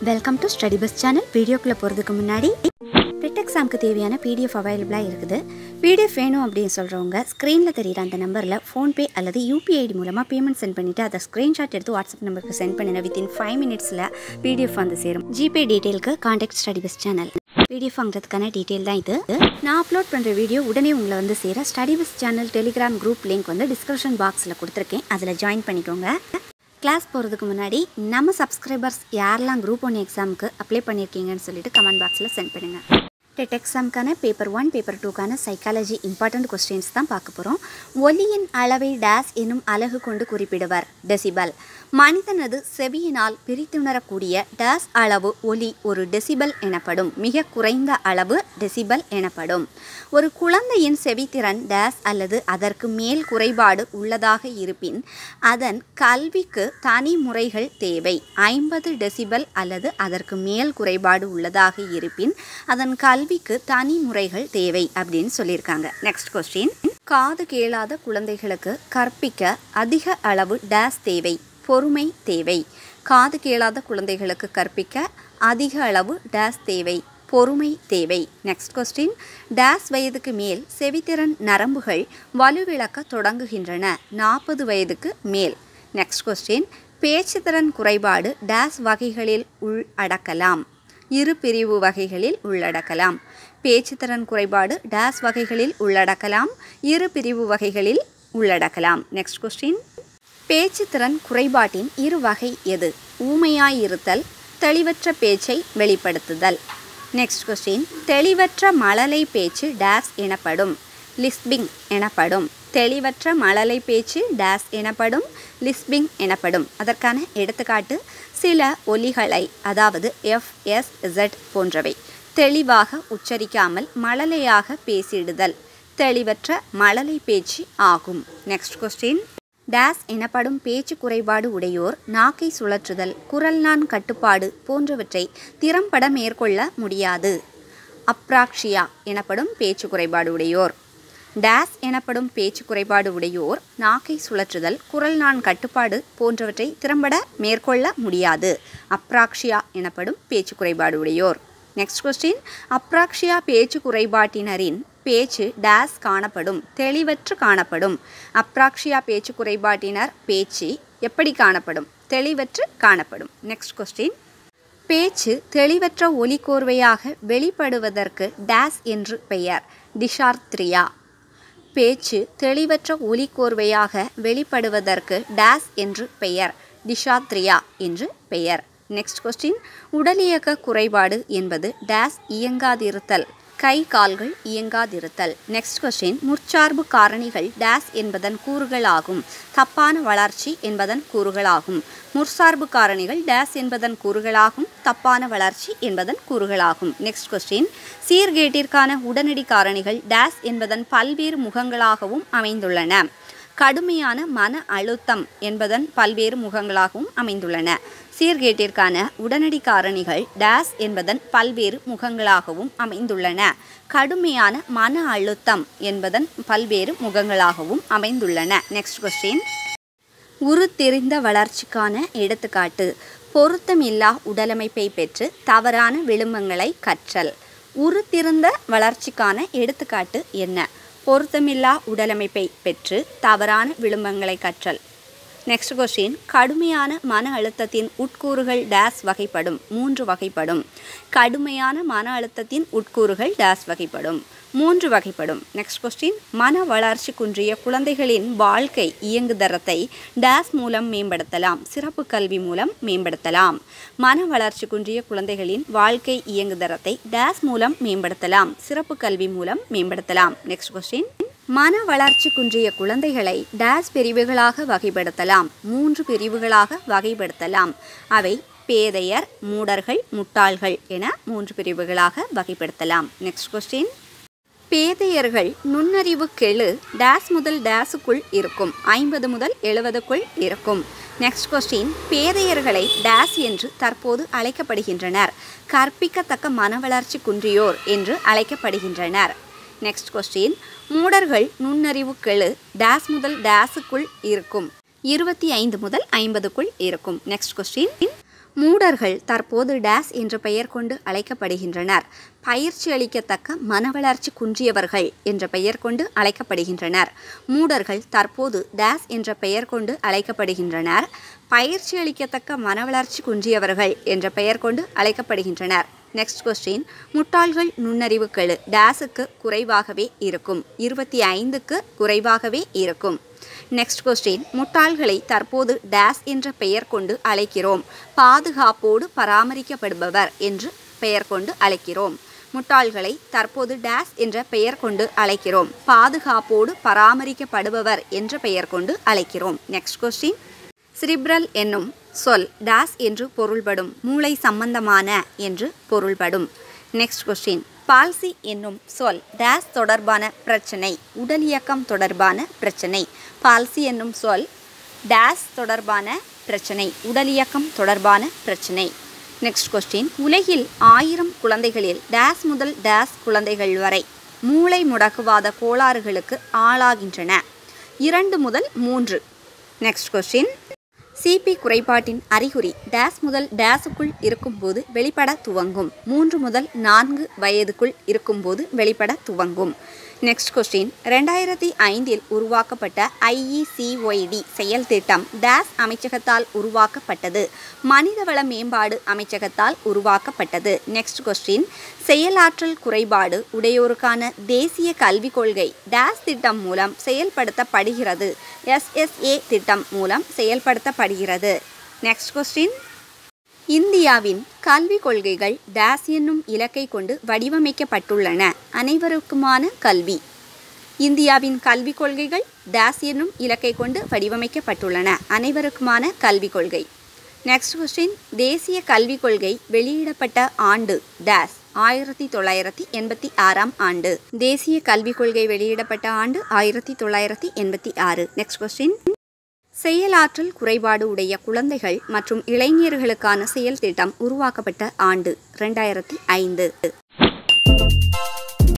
welcome to Study Bus channel வீடியோக்குள்ளே போகிறதுக்கு முன்னாடி பிட் எக்ஸாமுக்கு தேவையான பிடிஎஃப் அவைலபிளாக இருக்குது பிடிஎஃப் வேணும் அப்படின்னு சொல்கிறவங்க ஸ்க்ரீனில் தெரியுற அந்த நம்பரில் ஃபோன்பே அல்லது யூபிஐ ஐடி மூலமாக பேமெண்ட் சென்ட் பண்ணிவிட்டு அதை ஸ்க்ரீன்ஷாட் எடுத்து வாட்ஸ்அப் நம்பருக்கு சென்ட் பண்ணின வித்தின் ஃபைவ் மினிட்ஸில் பிடிஎஃப் வந்து சேரும் ஜிபே டீட்டெயிலுக்கு contact Study Bus channel PDF வாங்குறதுக்கான டீட்டெயில் தான் இது நான் அப்லோட் பண்ணுற வீடியோ உடனே உங்களை வந்து சேர Study Bus channel Telegram group link வந்து டிஸ்கிரிப்ஷன் பாக்ஸில் கொடுத்துருக்கேன் அதில் ஜாயின் பண்ணிக்கோங்க கிளாஸ் போகிறதுக்கு முன்னாடி நம்ம சப்ஸ்கிரைபர்ஸ் யாரெல்லாம் குரூப் ஒன் எக்ஸாமுக்கு அப்ளை பண்ணியிருக்கீங்கன்னு சொல்லிட்டு கமெண்ட் பாக்ஸில் சென்ட் பண்ணுங்கள் டெட் எக்ஸாமுக்கான பேப்பர் ஒன் பேப்பர் டூக்கான சைக்காலஜி இம்பார்ட்டன்ட் கொஸ்டின்ஸ் தான் பார்க்க போகிறோம் ஒலியின் அளவை டேஸ் என்னும் அலகு கொண்டு குறிப்பிடுவர் டெசிபல் மனிதனது செவியினால் பிரித்துணரக்கூடிய டேஸ் அளவு ஒலி ஒரு டெசிபல் எனப்படும் மிக குறைந்த அளவு டெசிபல் எனப்படும் ஒரு குழந்தையின் செவித்திறன் டேஸ் அல்லது அதற்கு மேல் குறைபாடு உள்ளதாக இருப்பின் அதன் கல்விக்கு தனி முறைகள் தேவை ஐம்பது டெசிபல் அல்லது அதற்கு மேல் குறைபாடு உள்ளதாக இருப்பின் அதன் கல்விக்கு தனி முறைகள் தேவை அப்படின்னு சொல்லியிருக்காங்க நெக்ஸ்ட் கொஸ்டின் காது கேளாத குழந்தைகளுக்கு கற்பிக்க அதிக அளவு டேஸ் தேவை பொறுமை தேவை காது கேளாத குழந்தைகளுக்கு கற்பிக்க அதிக அளவு டேஸ் தேவை பொறுமை தேவை நெக்ஸ்ட் கொஸ்டின் டேஸ் வயதுக்கு மேல் செவித்திறன் நரம்புகள் வலுவிழக்க தொடங்குகின்றன நாற்பது வயதுக்கு மேல் நெக்ஸ்ட் கொஸ்டின் பேச்சுத்திறன் குறைபாடு டேஸ் வகைகளில் உள் அடக்கலாம் இரு பிரிவு வகைகளில் உள்ளடக்கலாம் பேச்சுத்திறன் குறைபாடு டேஸ் வகைகளில் உள்ளடக்கலாம் இரு பிரிவு வகைகளில் உள்ளடக்கலாம் நெக்ஸ்ட் கொஸ்டின் பேச்சுத்திறன் குறைபாட்டின் இரு வகை எது ஊமையாயிருத்தல் தெளிவற்ற பேச்சை வெளிப்படுத்துதல் நெக்ஸ்ட் கொஸ்டின் தெளிவற்ற மழலை பேச்சு டேஸ் எனப்படும் லிஸ்பிங் எனப்படும் தெளிவற்ற மழலை பேச்சு டேஸ் எனப்படும் லிஸ்பிங் எனப்படும் அதற்கான எடுத்துக்காட்டு சில ஒலிகளை அதாவது எஃப் எஸ் இசட் போன்றவை தெளிவாக உச்சரிக்காமல் மழலையாக பேசிடுதல் தெளிவற்ற மழலை பேச்சு ஆகும் நெக்ஸ்ட் கொஸ்டின் டேஸ் எனப்படும் பேச்சு குறைபாடு உடையோர் நாக்கை சுழற்றுதல் குரல் நான் கட்டுப்பாடு போன்றவற்றை திறம்பட மேற்கொள்ள முடியாது அப்ராக்ஷியா எனப்படும் பேச்சு குறைபாடு உடையோர் டேஸ் எனப்படும் பேச்சு குறைபாடு உடையோர் நாக்கை சுழற்றுதல் குரல் நான் கட்டுப்பாடு போன்றவற்றை திறம்பட மேற்கொள்ள முடியாது அப்ராக்ஷியா எனப்படும் பேச்சு குறைபாடு உடையோர் நெக்ஸ்ட் கொஸ்டின் அப்ராக்ஷியா பேச்சு குறைபாட்டினரின் பேச்சு டேஸ் காணப்படும் தெளிவற்று காணப்படும் அப்ராக்ஷியா பேச்சு குறைபாட்டினர் பேச்சு எப்படி காணப்படும் தெளிவற்று காணப்படும் நெக்ஸ்ட் கொஸ்டின் பேச்சு தெளிவற்ற ஒலிக்கோர்வையாக வெளிப்படுவதற்கு டேஸ் என்று பெயர் டிஷார்த்ரியா பேச்சு தெளிவற்ற ஒலிக்கோர்வையாக வெளிப்படுவதற்கு டேஸ் என்று பெயர் டிஷாத்ரியா என்று பெயர் நெக்ஸ்ட் கொஸ்டின் உடலியக்க குறைபாடு என்பது டேஸ் இயங்காதிருத்தல் கை கால்கள் இயங்காதிருத்தல் நெக்ஸ்ட் கொஸ்டின் முற்சார்பு காரணிகள் டேஸ் என்பதன் கூறுகளாகும் தப்பான வளர்ச்சி என்பதன் கூறுகளாகும் முற்சார்பு காரணிகள் டேஸ் என்பதன் கூறுகளாகும் தப்பான வளர்ச்சி என்பதன் கூறுகளாகும் நெக்ஸ்ட் கொஸ்டின் சீர்கேட்டிற்கான உடனடி காரணிகள் டேஸ் என்பதன் பல்வேறு முகங்களாகவும் அமைந்துள்ளன கடுமையான மன அழுத்தம் என்பதன் பல்வேறு முகங்களாகவும் அமைந்துள்ளன சீர்கேட்டிற்கான உடனடி காரணிகள் டேஸ் என்பதன் பல்வேறு முகங்களாகவும் அமைந்துள்ளன கடுமையான மன அழுத்தம் என்பதன் பல்வேறு முகங்களாகவும் அமைந்துள்ளன நெக்ஸ்ட் கொஸ்டின் உருத்தெரிந்த வளர்ச்சிக்கான எடுத்துக்காட்டு பொருத்தமில்லா உடலமைப்பை பெற்று தவறான விழுமங்களை கற்றல் உருத்திருந்த வளர்ச்சிக்கான எடுத்துக்காட்டு என்ன பொருத்தமில்லா உடலமைப்பை பெற்று தவறான விழுமங்களை கற்றல் நெக்ஸ்ட் கொஸ்டின் கடுமையான மன அழுத்தத்தின் உட்கூறுகள் டேஸ் வகைப்படும் மூன்று வகைப்படும் கடுமையான மன அழுத்தத்தின் உட்கூறுகள் டேஸ் வகைப்படும் மூன்று வகைப்படும் நெக்ஸ்ட் கொஸ்டின் மன வளர்ச்சி குன்றிய குழந்தைகளின் வாழ்க்கை இயங்குதரத்தை டேஸ் மூலம் மேம்படுத்தலாம் சிறப்பு கல்வி மூலம் மேம்படுத்தலாம் மன வளர்ச்சி குன்றிய குழந்தைகளின் வாழ்க்கை இயங்குதரத்தை டேஸ் மூலம் மேம்படுத்தலாம் சிறப்பு கல்வி மூலம் மேம்படுத்தலாம் நெக்ஸ்ட் கொஸ்டின் மன வளர்ச்சி குன்றிய குழந்தைகளை டேஸ் பிரிவுகளாக வகைப்படுத்தலாம் மூன்று பிரிவுகளாக வகைப்படுத்தலாம் அவை பேதையர் மூடர்கள் முட்டாள்கள் என மூன்று பிரிவுகளாக வகைப்படுத்தலாம் நெக்ஸ்ட் கொஸ்டின் பேதையர்கள் நுண்ணறிவு கெழு டேஸ் முதல் டேஸுக்குள் இருக்கும் ஐம்பது முதல் எழுபதுக்குள் இருக்கும் நெக்ஸ்ட் கொஸ்டின் பேதையர்களை டேஸ் என்று தற்போது அழைக்கப்படுகின்றனர் கற்பிக்கத்தக்க மன வளர்ச்சி குன்றியோர் என்று அழைக்கப்படுகின்றனர் நெக்ஸ்ட் கொஸ்டின் மூடர்கள் நுண்ணறிவு கெழு டேஸ் முதல் டேஸுக்குள் இருக்கும் இருபத்தி ஐந்து முதல் ஐம்பதுக்குள் இருக்கும் நெக்ஸ்ட் கொஸ்டின் மூடர்கள் தற்போது டேஸ் என்ற பெயர் கொண்டு அழைக்கப்படுகின்றனர் பயிற்சி அளிக்கத்தக்க மனவளர்ச்சி குன்றியவர்கள் என்ற பெயர் கொண்டு அழைக்கப்படுகின்றனர் மூடர்கள் தற்போது டேஸ் என்ற பெயர் கொண்டு அழைக்கப்படுகின்றனர் பயிற்சி அளிக்கத்தக்க மனவளர்ச்சி குன்றியவர்கள் என்ற பெயர் கொண்டு அழைக்கப்படுகின்றனர் நெக்ஸ்ட் கொஸ்டின் முட்டாள்கள் நுண்ணறிவு கெழு டேஸுக்கு குறைவாகவே இருக்கும் இருபத்தி ஐந்துக்கு குறைவாகவே இருக்கும் நெக்ஸ்ட் கொஸ்டின் முட்டாள்களை தற்போது டேஸ் என்ற பெயர் கொண்டு அழைக்கிறோம் பாதுகாப்போடு பராமரிக்கப்படுபவர் என்று பெயர் கொண்டு அழைக்கிறோம் முட்டாள்களை தற்போது டேஸ் என்ற பெயர் கொண்டு அழைக்கிறோம் பாதுகாப்போடு பராமரிக்கப்படுபவர் என்ற பெயர் கொண்டு அழைக்கிறோம் நெக்ஸ்ட் கொஸ்டின் சிரிப்ரல் என்னும் சொல் டேஸ் என்று பொருள்படும் மூளை சம்பந்தமான என்று பொருள்படும் நெக்ஸ்ட் கொஸ்டின் பால்சி என்னும் சொல் டேஸ் தொடர்பான பிரச்சனை உடல் இயக்கம் தொடர்பான பிரச்சனை பால்சி என்னும் சொல் டேஸ் தொடர்பான பிரச்சனை உடல் இயக்கம் தொடர்பான பிரச்சனை நெக்ஸ்ட் கொஸ்டின் உலகில் ஆயிரம் குழந்தைகளில் டேஸ் முதல் டேஸ் குழந்தைகள் வரை மூளை முடக்குவாத கோளாறுகளுக்கு ஆளாகின்றன இரண்டு முதல் மூன்று நெக்ஸ்ட் கொஸ்டின் சிபி குறைபாட்டின் அறிகுறி டேஸ் முதல் டேஸுக்குள் இருக்கும்போது வெளிப்பட துவங்கும் மூன்று முதல் நான்கு வயதுக்குள் இருக்கும்போது வெளிப்பட துவங்கும் நெக்ஸ்ட் கொஸ்டின் ரெண்டாயிரத்தி ஐந்தில் உருவாக்கப்பட்ட ஐஇசிஒய்டி செயல் திட்டம் டேஸ் அமைச்சகத்தால் உருவாக்கப்பட்டது மனிதவள மேம்பாடு அமைச்சகத்தால் உருவாக்கப்பட்டது நெக்ஸ்ட் கொஸ்டின் செயலாற்றல் குறைபாடு உடையோருக்கான தேசிய கல்விக் கொள்கை டேஸ் திட்டம் மூலம் செயல்படுத்தப்படுகிறது எஸ்எஸ்ஏ திட்டம் மூலம் செயல்படுத்தப்படுகிறது நெக்ஸ்ட் கொஸ்டின் இந்தியாவின் கல்விக் கொள்கைகள் டேஸ் என்னும் இலக்கை கொண்டு வடிவமைக்கப்பட்டுள்ளன அனைவருக்குமான கல்வி இந்தியாவின் கல்விக் கொள்கைகள் டேஸ் என்னும் இலக்கை கொண்டு வடிவமைக்கப்பட்டுள்ளன அனைவருக்குமான கல்விக் கொள்கை நெக்ஸ்ட் கொஸ்டின் தேசிய கல்விக் கொள்கை வெளியிடப்பட்ட ஆண்டு டேஸ் ஆயிரத்தி தொள்ளாயிரத்தி எண்பத்தி ஆறாம் ஆண்டு தேசிய கல்விக் கொள்கை வெளியிடப்பட்ட ஆண்டு ஆயிரத்தி தொள்ளாயிரத்தி எண்பத்தி ஆறு நெக்ஸ்ட் கொஸ்டின் செயலாற்றல் குறைபாடு உடைய குழந்தைகள் மற்றும் இளைஞர்களுக்கான செயல் திட்டம் உருவாக்கப்பட்ட ஆண்டு ரெண்டாயிரத்தி ஐந்து